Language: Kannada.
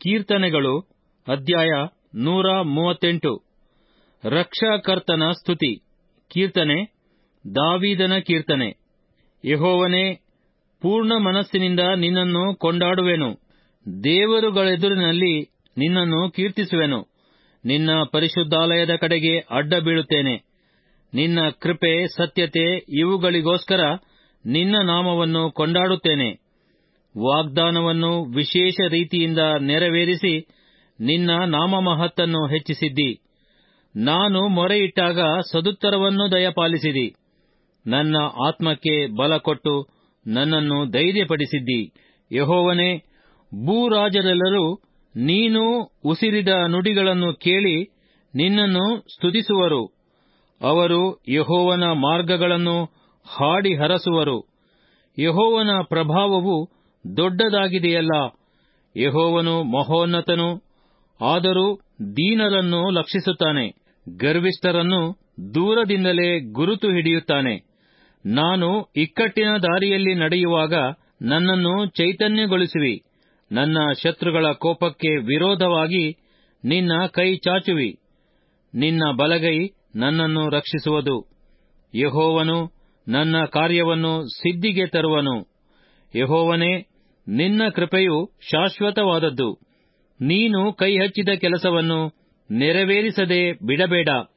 ಕೀರ್ತನೆಗಳು ಅಧ್ಯಾಯ ನೂರ ಮೂವತ್ತೆಂಟು ರಕ್ಷಾಕರ್ತನ ಸ್ತುತಿ ಕೀರ್ತನೆ ದಾವೀದನ ಕೀರ್ತನೆ ಯಹೋವನೇ ಪೂರ್ಣ ಮನಸ್ಸಿನಿಂದ ನಿನ್ನನ್ನು ಕೊಂಡಾಡುವೆನು ದೇವರುಗಳೆದುರಿನಲ್ಲಿ ನಿನ್ನನ್ನು ಕೀರ್ತಿಸುವೆನು ನಿನ್ನ ಪರಿಶುದ್ಧಾಲಯದ ಕಡೆಗೆ ಅಡ್ಡ ಬೀಳುತ್ತೇನೆ ನಿನ್ನ ಕೃಪೆ ಸತ್ಯತೆ ಇವುಗಳಿಗೋಸ್ಕರ ನಿನ್ನ ನಾಮವನ್ನು ಕೊಂಡಾಡುತ್ತೇನೆ ವಾಗ್ದಾನವನ್ನು ವಿಶೇಷ ರೀತಿಯಿಂದ ನೆರವೇರಿಸಿ ನಿನ್ನ ನಾಮಮಹತ್ತನ್ನು ಹೆಚ್ಚಿಸಿದ್ದಿ ನಾನು ಮೊರೆಯಿಟ್ಟಾಗ ಸದುತ್ತರವನ್ನು ದಯಪಾಲಿಸಿದಿ ನನ್ನ ಆತ್ಮಕ್ಕೆ ಬಲಕೊಟ್ಟು ನನ್ನನ್ನು ಧೈರ್ಯಪಡಿಸಿದ್ದಿ ಯಹೋವನೇ ಭೂರಾಜರೆಲ್ಲರೂ ನೀನು ಉಸಿರಿದ ನುಡಿಗಳನ್ನು ಕೇಳಿ ನಿನ್ನನ್ನು ಸ್ತುತಿಸುವರು ಅವರು ಯಹೋವನ ಮಾರ್ಗಗಳನ್ನು ಹಾಡಿ ಹರಸುವರು ಯಹೋವನ ಪ್ರಭಾವವು ದೊಡ್ಡದಾಗಿದೆಯಲ್ಲ ಯಹೋವನು ಮಹೋನ್ನತನು ಆದರೂ ದೀನರನ್ನು ಲಕ್ಷಿಸುತ್ತಾನೆ ಗರ್ವಿಷ್ಠರನ್ನು ದೂರದಿಂದಲೇ ಗುರುತು ಹಿಡಿಯುತ್ತಾನೆ ನಾನು ಇಕ್ಕಟ್ಟಿನ ದಾರಿಯಲ್ಲಿ ನಡೆಯುವಾಗ ನನ್ನನ್ನು ಚೈತನ್ಯಗೊಳಿಸುವಿ ನನ್ನ ಶತ್ರುಗಳ ಕೋಪಕ್ಕೆ ವಿರೋಧವಾಗಿ ನಿನ್ನ ಕೈ ಚಾಚುವಿ ನಿನ್ನ ಬಲಗೈ ನನ್ನನ್ನು ರಕ್ಷಿಸುವುದು ಯಹೋವನು ನನ್ನ ಕಾರ್ಯವನ್ನು ಸಿದ್ಧಿಗೆ ತರುವನು ಯಹೋವನೇ ನಿನ್ನ ಕೃಪೆಯು ಶಾಶ್ವತವಾದದ್ದು ನೀನು ಕೈಹಚ್ಚಿದ ಕೆಲಸವನ್ನು ನೆರವೇರಿಸದೆ ಬಿಡಬೇಡ